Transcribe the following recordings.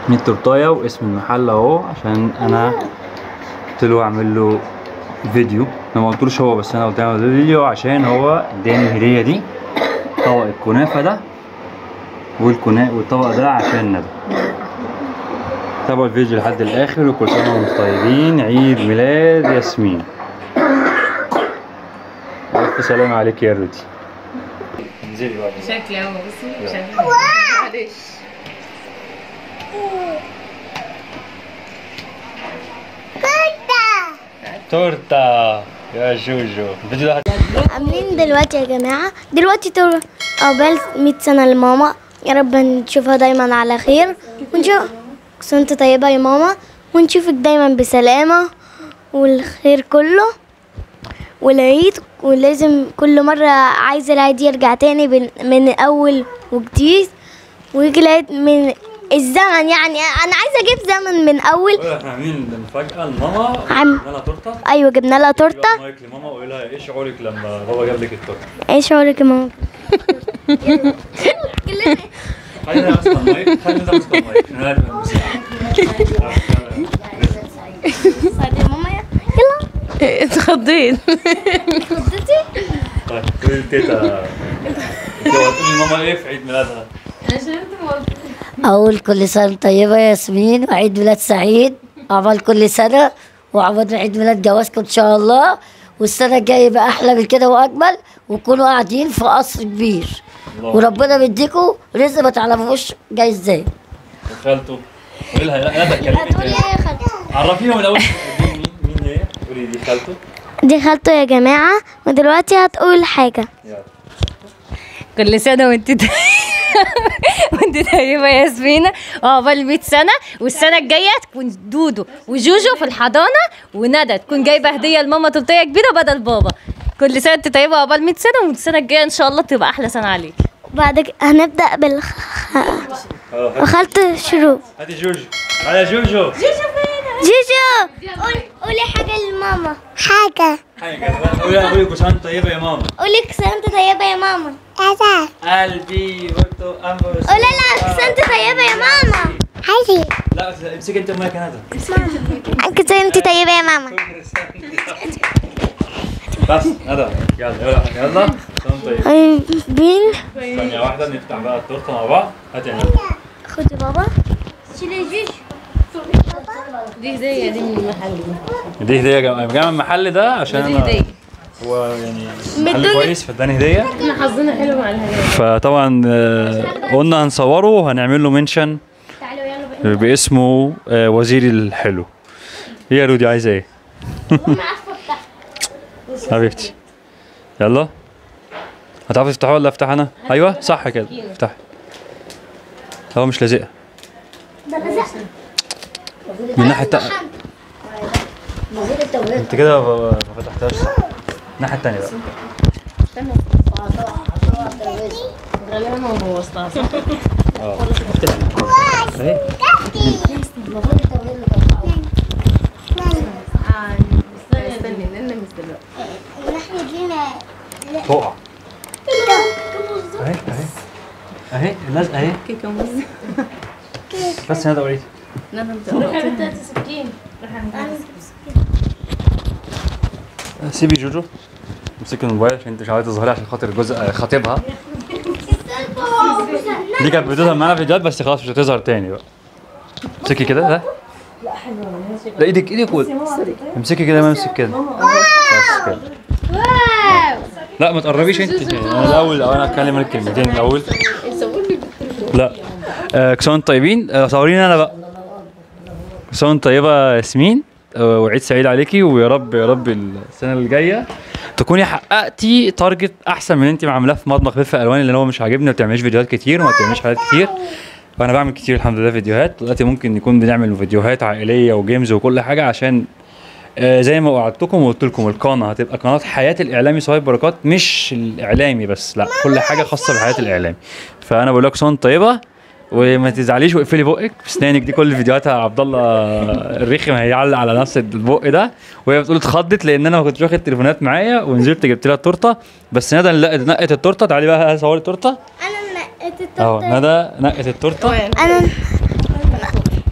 من التورتايه واسم المحل اهو عشان انا قلت له اعمل له فيديو انا ما قلتلوش هو بس انا قلت له اعمل له فيديو عشان هو اداني الهديه دي طبق الكنافه ده والكنا والطبق ده عشان ندى تابعوا الفيديو لحد الاخر وكل سنه وانتم طيبين عيد ميلاد ياسمين الف سلام عليك يا رودي انزلي بقى شكلي اهو بصي يلا. شكلي معلش تورته يا جوجو الفيديو ده عاملين دلوقتي يا جماعة دلوقتي تور عقبال 100 سنة لماما يا رب نشوفها دايما على خير ونشوف كنت طيبة يا ماما ونشوفك دايما بسلامة والخير كله والعيد ولازم كل مرة عايزة العيد يرجع تاني بن- من أول وجديد ويجي العيد من الزمن يعني أنا عايزة أجيب زمن من أول احنا عاملين مفاجأة لماما عم- عملنا تورتة أيوة جبنا لها جبنا تورتة مايك لماما وقول لها ايه شعورك لما بابا جاب لك التورتة ايه شعورك يا ماما؟ خلينا اصلا مايك خلينا نمسك المايك أنا عارف الموسيقى. يا ماما يلا اتخضيت طيب قولي لتيتا انت هتقولي ماما ايه في عيد ميلادها عشان انت ما قلت أقول كل سنة طيبة يا ياسمين وعيد ميلاد سعيد عقبال كل سنة وعقبال عيد ميلاد جوازكم إن شاء الله والسنة الجاية يبقى أحلى من كده وأجمل وتكونوا قاعدين في قصر كبير الله. وربنا بيديكوا رزق ما تعرفوش جاي ازاي وخالته قولي لها لا لا تكلمي هتقولي تاني ايه يا خالتي؟ عرفيهم الاول مين مين هي قولي دي خالته دي خالته يا جماعة ودلوقتي هتقول حاجة يلا كل سنة وانت طيبة وانت طيبة يا ياسمينة وعقبال 100 سنة والسنة الجاية تكون دودو وجوجو في الحضانة وندى تكون جايبة هدية لماما تورتية كبيرة بدل بابا كل سنة انت طيبة وعقبال 100 سنة والسنة الجاية ان شاء الله تبقى أحلى سنة عليك بعد كده هنبدأ بالخ... اه هاتي- وخالته شروق هاتي جوجو تعالى يا جوجو جوجو قول قولي حاجة لماما حاجة حاجة قولي قولي كل سنة وأنت طيبة يا ماما قولي كسنت طيبة يا ماما أنا قلبي قلت أنفس قولي لا كسنت طيبة يا ماما عايزة لا امسكي انت المايك انا كسنت طيبة يا ماما بس ندى يلا يلا يلا سلام طيب بين ثانية واحدة نفتح بقى التورتة مع بعض هات يا ندى خدي بابا شيلي جوجو دي هدية دي من المحل دي هدية يا جماعة جاية من المحل ده عشان دي أنا هدية هو يعني محل كويس فاداني هدية احنا حظنا حلو مع الهدايا فطبعا آه، قلنا هنصوره وهنعمل له منشن تعالوا يلا بقى باسمه آه، وزير الحلو هي يا رودي عايزة ايه؟ حبيبتي يلا هتعرفي تفتحوها ولا افتح انا؟ ايوه صح كده افتحي هو مش لازقة من الناحية التانية انت كده ما ما فتحتهاش صح الناحية التانية بقى غالبا ما بوظتها صح؟ اه افتحي اهي استني استني ننام مش دلوقتي ونحن جينا تقع اهي اهي اهي اللزقة اهي كيكه موز بس هذا وريتي ندم تقرأ سيبي جوجو امسكي الموبايل عشان انت مش عايزه تظهري عشان خاطر جزء آه، خطيبها دي كانت بتظهر معانا فيديوهات بس خلاص مش هتظهر تاني بقى امسكي كده ده لا ايدك ايدك و... امسكي كده ما امسك كده بس كده لا ما تقربيش انت انا الاول او انا اتكلم لك كلمتين الاول لا آه كسون طيبين آه صوريني انا بقى كسون طيبه ياسمين آه، وعيد سعيد عليكي ويا رب يا رب السنه اللي جايه تكوني حققتي تارجت احسن من اللي انت عاملاه في مطبخ لف الوان اللي هو مش عاجبني ما بتعمليش فيديوهات كتير وما بتعمليش حاجات كتير فانا بعمل كتير الحمد لله فيديوهات دلوقتي ممكن نكون بنعمل فيديوهات عائليه وجيمز وكل حاجه عشان آه، زي ما وعدتكم وقلت لكم القناه هتبقى قناه حياه الاعلامي صهيب بركات مش الاعلامي بس لا كل حاجه خاصه بحياه الاعلامي فانا بقول لك سنه طيبه وما تزعليش واقفلي بقك بسنانك دي كل فيديوهاتها عبد الله الرخم هيعلق على نفس البق ده وهي بتقول اتخضت لان انا ما كنتش واخد تليفونات معايا ونزلت جبت لها التورته بس ندى نقت نقت التورته تعالي بقى صوري التورته انا نقيت اهو التورته ندى نقت التورته انا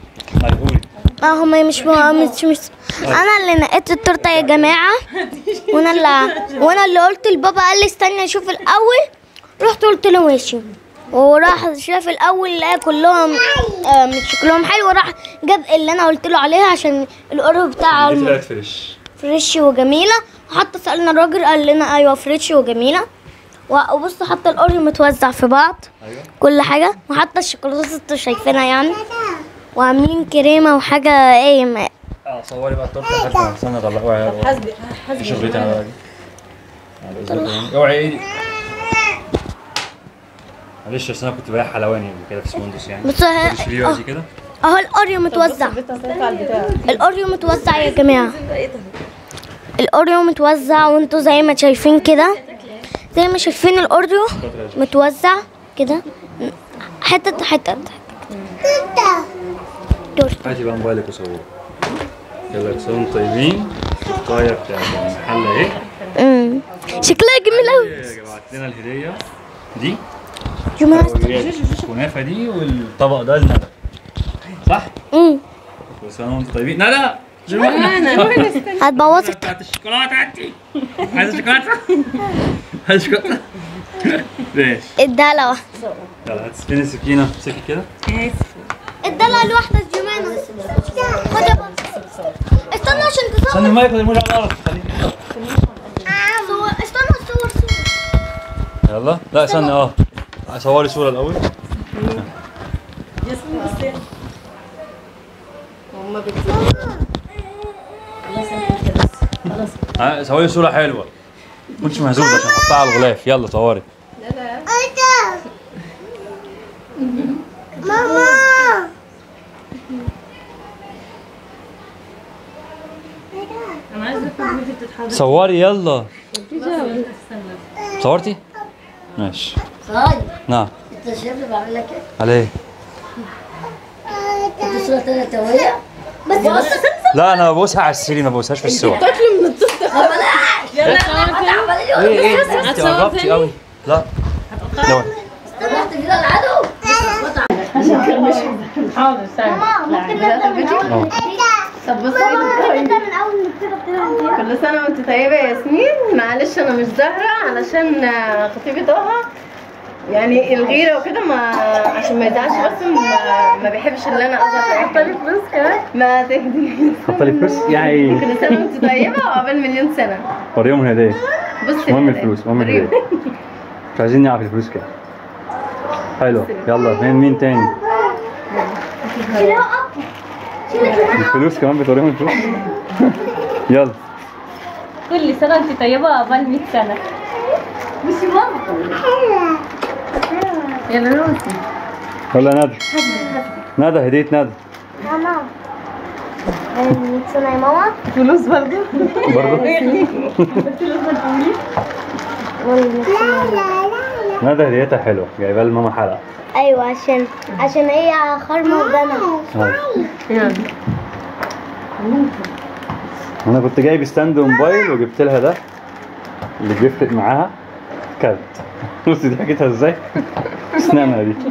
ما هم مش مش مش انا اللي نقيت التورته يا جماعه وانا اللي وانا اللي قلت لبابا قال لي استنى اشوف الاول رحت قلت له ماشي وراح شاف الاول لقى كلهم آه، مش شكلهم حلو وراح جاب اللي انا قلت له عليها عشان القرب بتاع دي الم- طلعت فريش فريش وجميلة وحتى سألنا الراجل قال لنا أيوة فريش وجميلة و- وبصوا حتى الأوريو متوزع في بعض ايوه كل حاجة وحتى الشوكولاتات انتوا شايفينها يعني وعاملين كريمة وحاجة ايه ما- اه صوري بقى التورته لحد ما استنى اطلعوها حسبي حسبي شغلتي انا بقى دي على إذنكم يعني. اوعي ايدي معلش بس انا كنت بايع حلواني قبل كده في سموندس يعني بصوا اهي- تشتريها اه دي كده اهو الأوريو متوزع الأوريو متوزع يا جماعة الأوريو متوزع وانتوا زي ما شايفين كده زي ما شايفين الأوريو متوزع كده حتة حتة تورته هاتي بقى موبايلك وصوري يلا كل سنه وانتم طيبين الطايه بتاعت المحل اهي امم شكلها جميل قوي يا جماعه لنا الهديه دي جماعة الكنافه دي والطبق ده لندى صح؟ امم كل سنه وانتم طيبين لا لا دلوقتي هتبوظك بتاعت الشوكولاته انتي عايزه شوكولاته عايزه شوكولاته ماشي الدلع يلا هات فين السكينه امسكي كده الدلع الواحدة جمانة خد يا بابا استنى عشان تصور استنى المايك اللي على الارض خليك صور استنى صور صور يلا لا استنى اه صوري صوره الاول ها صوري صوره حلوه ما كنتش مهزوز عشان احطها على الغلاف يلا صوري ماما صوري يلا صورتي ماشي صاير نعم انت شايفني بعمل لك ايه؟ على ايه انت صورة تانية توية بس بص لا انا ببوسها على السرير ما ببوسهاش في الصور يلا ايه ايه انت قربتي قوي لا لا رحت كده العدو حاضر اه طب بصي من اول ما كل سنة وانت طيبة يا ياسمين معلش انا مش ظاهرة علشان آه، خطيبي طه يعني الغيرة وكده ما عشان ما يزعلش بس ما, ما بيحبش اللي انا اظهر في حط لي فلوس كمان ما تهدي حط لي فلوس يعني كل سنة وانت طيبة وعقبال مليون سنة وريهم الهديه بصي المهم الهدايا. الفلوس المهم وريهم. الهديه مش عايزين نعرف الفلوس كده حلو يلا مين مين تاني الفلوس كمان بتوريهم الفلوس يلا كل سنة وانت طيبة عقبال 100 سنة مش ماما يا روسي يلا ندى ندى هدية ندى ماما 100 سنة يا ماما فلوس برضه برضه ندى هديتها حلوة جايبها لماما حلقة ايوه عشان عشان هي خرمة ودنا هاي. انا كنت جايب ستاند موبايل وجبت لها ده اللي بيفرق معاها كلت بصي دي حكيتها ازاي اسنانها دي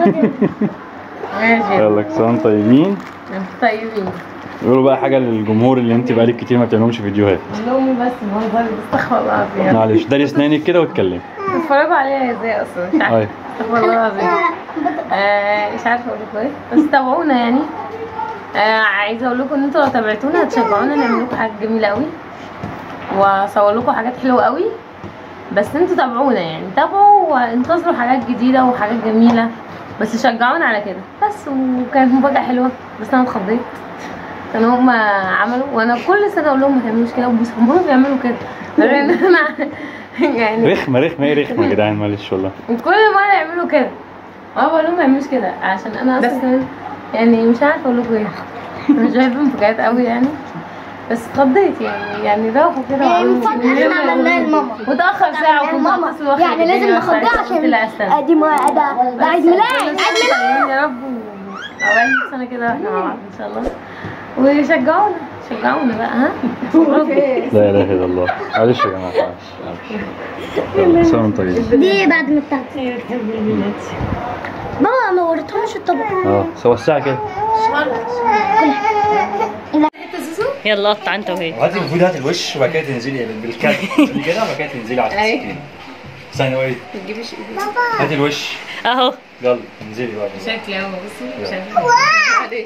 ماشي يلا كل سنة وانتم طيبين طيبين قولوا بقى حاجة للجمهور اللي انت بقالك كتير ما بتعملهمش فيديوهات نومي بس منظري استغفر الله العظيم معلش داري اسنانك كده واتكلمي اتفرجوا عليها ازاي اصلا مش عارفه ايوه استغفر الله العظيم آه، مش عارفه اقول لكم ايه بس تابعونا يعني آه عايزه اقول لكم ان انتوا لو تابعتونا هتشجعونا نعمل لكم حاجات جميله قوي واصور لكم حاجات حلوه قوي بس انتوا تابعونا يعني تابعوا وانتظروا حاجات جديده وحاجات جميله بس شجعونا على كده بس وكانت مفاجاه حلوه بس انا اتخضيت كانوا هم عملوا وانا كل سنه اقول لهم ما تعملوش كده وبس هم بيعملوا كده غير ان انا يعني رخمة رخمة ايه رخمة يا جدعان معلش والله كل مرة يعملوا كده اه بقول لهم ما يعملوش كده عشان انا اصلا كمان يعني مش عارفه اقول لكم ايه مش عارفه مفاجآت قوي يعني بس اتخضيت يعني يعني راحوا كده يعني وقالوا- مفاجأة احنا عملناها لماما. متأخر ساعة وكنت ماما هتصل واخد يعني لازم الدنيا ناخدها وساعتها قلت لها عشان استنى ادي ما ده ده عيد ميلاد عيد ميلاد يا رب عقبال سنة كده واحنا مع بعض ان شاء الله ويشجعونا شجعونا بقى ها لا اله الا الله معلش يا جماعة معلش معلش يلا كل سنة وانتم طيبين دي بعد ما بتاعتي بابا ما وريتهمش الطبق اه سوى الساعة كده يلا قطع انت وهي وهاتي المفروض هات الوش وبعد كده تنزلي بالكاد تنزلي كده وبعد كده تنزلي على أيوة. السكين استني وين هاتي الوش اهو يلا انزلي بقى شكلي اهو بصي يلا. معلش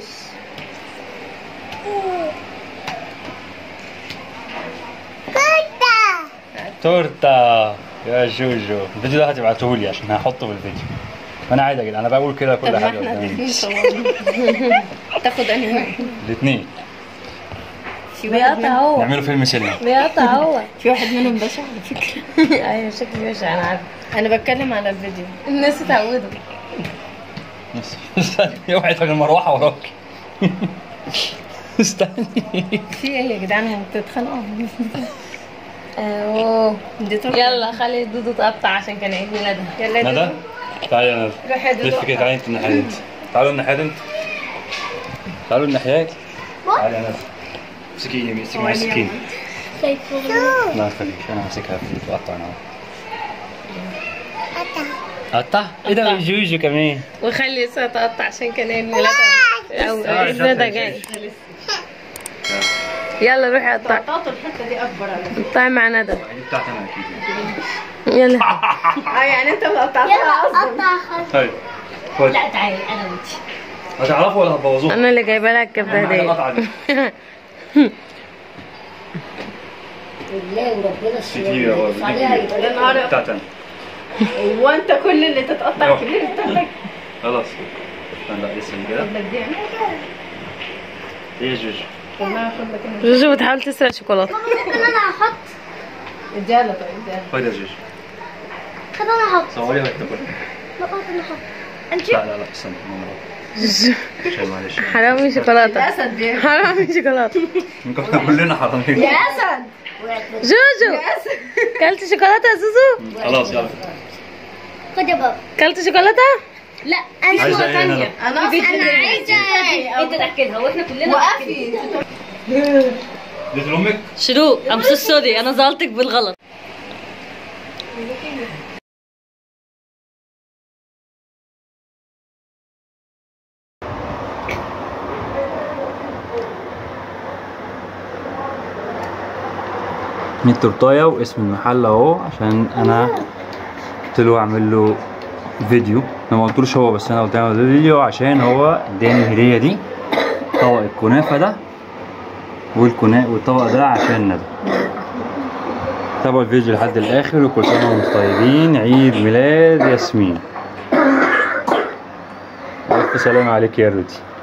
تورته يا جوجو الفيديو ده هتبعته لي عشان هحطه في الفيديو وانا عادي يا جدعان انا بقول كده كل حاجه قدامي تاخد انهي واحد الاثنين في واحد منهم هو نعملوا فيلم سينما بيقطع هو في واحد منهم بشع على فكره ايوه شكلي بشع انا عارفه انا بتكلم على الفيديو الناس اتعودوا استني اوعي تاخد المروحه وراك استني في ايه يا جدعان هم بتتخانقوا اهو دي تورته يلا خلي دودو تقطع عشان كان عيد ميلادها يلا يا ندى دودو. تعالي يا ندى روح يا دودو لف كده تعالي انت الناحيه انت تعالوا الناحيه انت تعالوا الناحيه تعالي يا ندى امسكي ايدي امسكي معايا السكين لا خليك انا همسكها في اقطع انا قطع؟ ايه ده جوجو كمان وخلي لسه تقطع عشان كان عيد ميلادها او آه، عيد ميلادها شكلك جاي يلا روحي قطع قطعت الحته دي اكبر على فكره قطعي مع ندى دي بتاعتي انا اكيد يلا اه يعني انت اللي قطعتها اصلا طيب خد لا تعالي انا وانت هتعرفوا ولا هتبوظوها؟ انا اللي جايبه لها الكبده أهم حاجة هديه القطعة دي. بالله وربنا كتير يا ولد. عليها يبقى يا نهار بتاعتي انا هو انت كل اللي تتقطع يلا. كبير بتاعتك خلاص استنى لا لسه كده ايه يا جوجو جوجو بتحاول تسرق شوكولاته اديها لها طيب اديها خد يا جوجو خد انا احط صوري لك تاكل لا انا احط لا لا لا استنى جوجو عشان معلش حرامي شوكولاته الاسد دي حرامي شوكولاته ممكن احنا كلنا حرامين يا اسد جوجو كلت شوكولاته يا زوزو خلاص يلا خد يا بابا كلت شوكولاته لا انا عايزة ايه انا انا اصلا انا عايزه انت تاكلها واحنا كلنا وقفي دي لامك شروق ام سو سوري انا زعلتك بالغلط من التورتايه واسم المحل اهو عشان انا قلت له اعمل له فيديو انا ما قلتلوش هو بس انا قلت له اعمل فيديو عشان هو اداني الهديه دي طبق الكنافه ده والكنا والطبق ده عشان ندى تابعوا الفيديو لحد الاخر وكل سنه وانتم طيبين عيد ميلاد ياسمين الف سلام عليك يا رودي